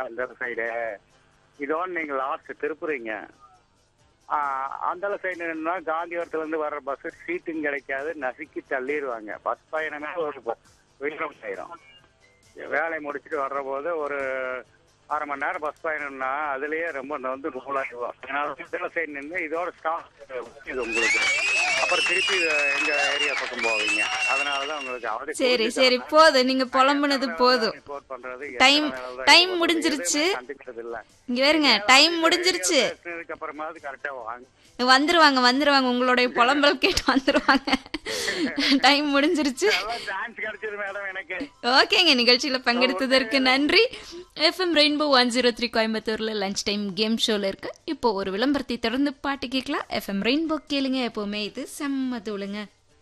இந்த சைடு இதோட நீங்க லாஸ்ட் திருப்புறீங்க ஆஹ் அந்த சைடு நின்னா காந்திபுரத்துல இருந்து வர்ற பஸ் சீட்டும் கிடைக்காது நசுக்கி தள்ளிடுவாங்க பஸ் பயணமே ஒரு உயிரம் ஆயிரும் வேலையை முடிச்சுட்டு வர்ற போது ஒரு அரை மணி நேரம் பஸ் பயணம்னா அதுலயே ரொம்ப வந்து நூலாகிடுவோம் அதனால இந்த சைடு நின்று இதோட ஸ்டாப் இது உங்களுக்கு அப்புறம் திருப்பி எங்க ஏரியா பக்கம் போவீங்க அதனாலதான் உங்களுக்கு அவரே சரி சரி போதும் நீங்க புலம்புனது போதும் report பண்றது Time- எத்தனை வேலை தான் time report முடிஞ்சிருச்சு. எதுவுமே கண்டுக்கிறது இல்ல இங்க வருங்க டைம் முடிஞ்சிருச்சு பேசுனதுக்கு அப்புறமாவது கரெக்டா வாங்க வந்துருவாங்க வந்துருவாங்க உங்களுடைய புலம்பல் கேட்டு வந்துருவாங்க டைம் முடிஞ்சிருச்சு நல்லா சான்ஸ் கிடைச்சது மேடம் எனக்கு ஓகேங்க நிகழ்ச்சியில பங்கெடுத்ததற்கு நன்றி FM rainbow one zero three கோயம்புத்தூர்ல லஞ்ச் டைம் கேம் ஷோல இருக்கு இப்போ ஒரு விளம்பரத்தை தொடர்ந்து பாட்டு கேட்கலாம் எஃப்எம் ரெயின்போ கேளுங்க எப்பவுமே இது செம்ம தூளுங்க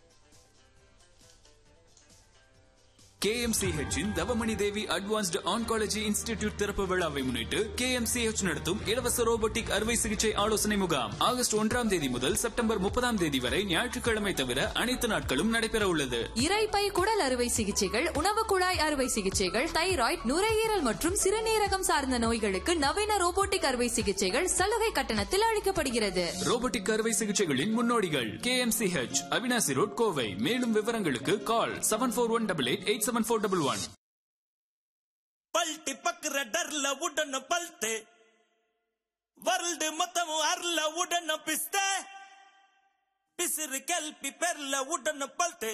KMCH in Thavamani Devi advanced oncology institute திறப்பு விழாவை முன்னிட்டு KMCH நடத்தும் இலவச ரோபோட்டிக் அறுவை சிகிச்சை ஆலோசனை முகாம் ஆகஸ்ட் ஒன்றாம் தேதி முதல் செப்டம்பர் முப்பதாம் தேதி வரை ஞாயிற்றுக்கிழமை தவிர அனைத்து நாட்களும் நடைபெற உள்ளது இரைப்பை குடல் அறுவை சிகிச்சைகள் உணவு குழாய் அறுவை சிகிச்சைகள் தைராய்டு நுரையீரல் மற்றும் சிறுநீரகம் சார்ந்த நோய்களுக்கு நவீன ரோபோட்டிக் அறுவை சிகிச்சைகள் சலுகை கட்டணத்தில் அளிக்கப்படுகிறது ரோபோட்டிக் அறுவை சிகிச்சைகளின் முன்னோடிகள் KMCH அவினாசி ரோட் கோவை மேலும் விவரங்களுக்கு call seven four one double eight eight seven four double one பல்ட்டி பக்குற டர்ல உடன பல்ட்டு வருல்டு మొత్తం అర్ల ఉడన పిస్తే పిసిరి కల్పి పెర్ల ఉడన పల్టే